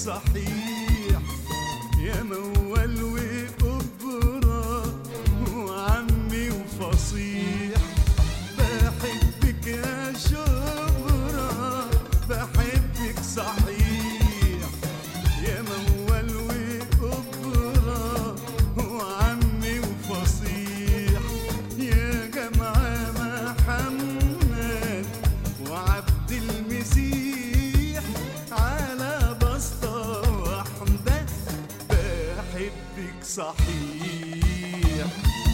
صحيح يا موال وقبرة وعمي وفصيح بحبك يا شبرة بحبك صحيح يا موال وقبرة وعمي وفصيح يا جماعة محمد وعبد المسيح على بسطة واحدة بحبك صحيح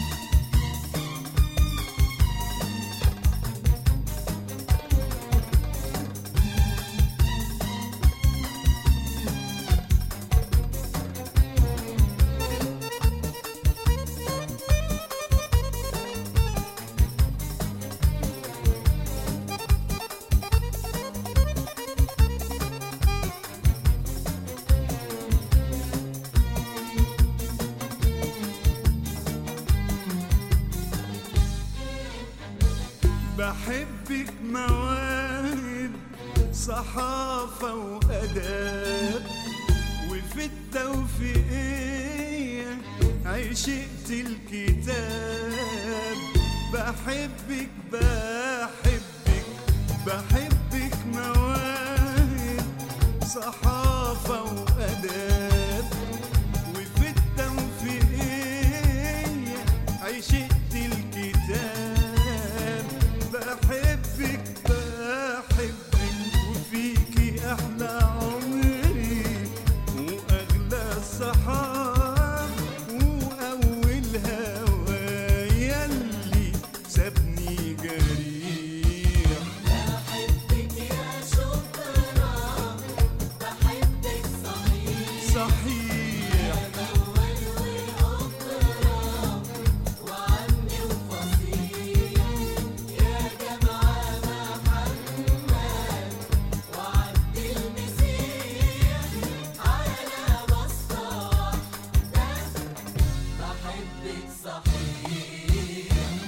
بحبك مواهب صحافة وأداب وفي التوفيقية عشقت الكتاب بحبك بحبك بحبك مواهب صحافة وأداب وفي التوفيقية عشقت الكتاب بحبك بحبك وفيكي أحلى عمري وأغلى الصحاب وأول هوايا اللي سابني جريح بحبك يا شكرا بحبك صحيح صحيح أول وأكرم وعمي وفصيح يا جماعة محمد وعبد المسيح على بسطة واحدة بحبك صحيح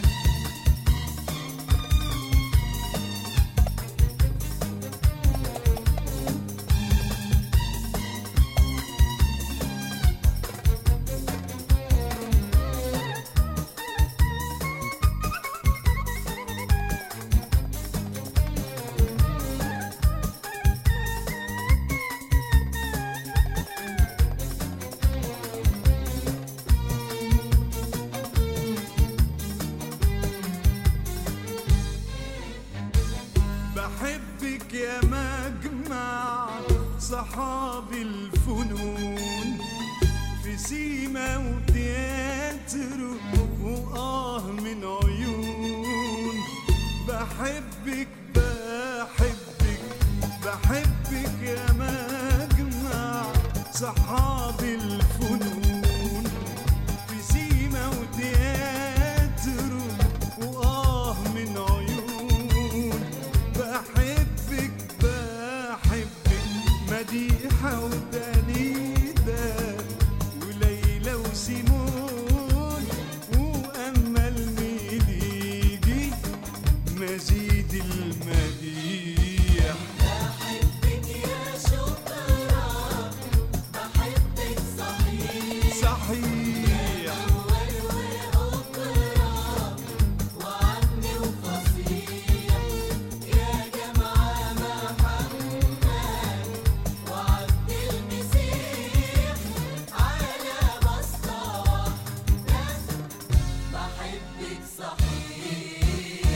بحبك يا مجمع صحاب الفنون في سيما وتياترو وآه من عيون بحبك بحبك بحبك يا مجمع صحاب الفنون في سيما وتياترو وآه من عيون بحبك بحبك مديحة ودليدة وليلى وسيمون وأمل ميديجي مزيد المديح بحبك يا شكرا بحبك صحيح صحيح أول وأكرم وعمي وفصيح يا جماعة محمد وعبد المسيح على بسطة واحدة بحبك صحيح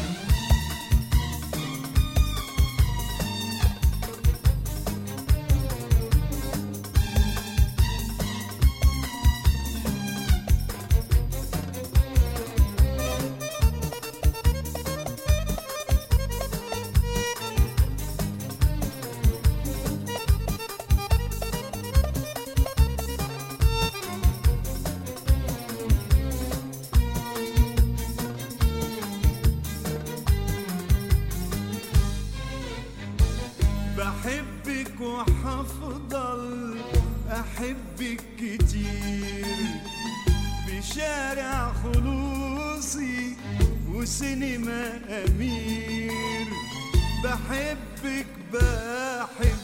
بحبك وحفضل احبك كتير بشارع خلوصي وسينما امير بحبك بحبك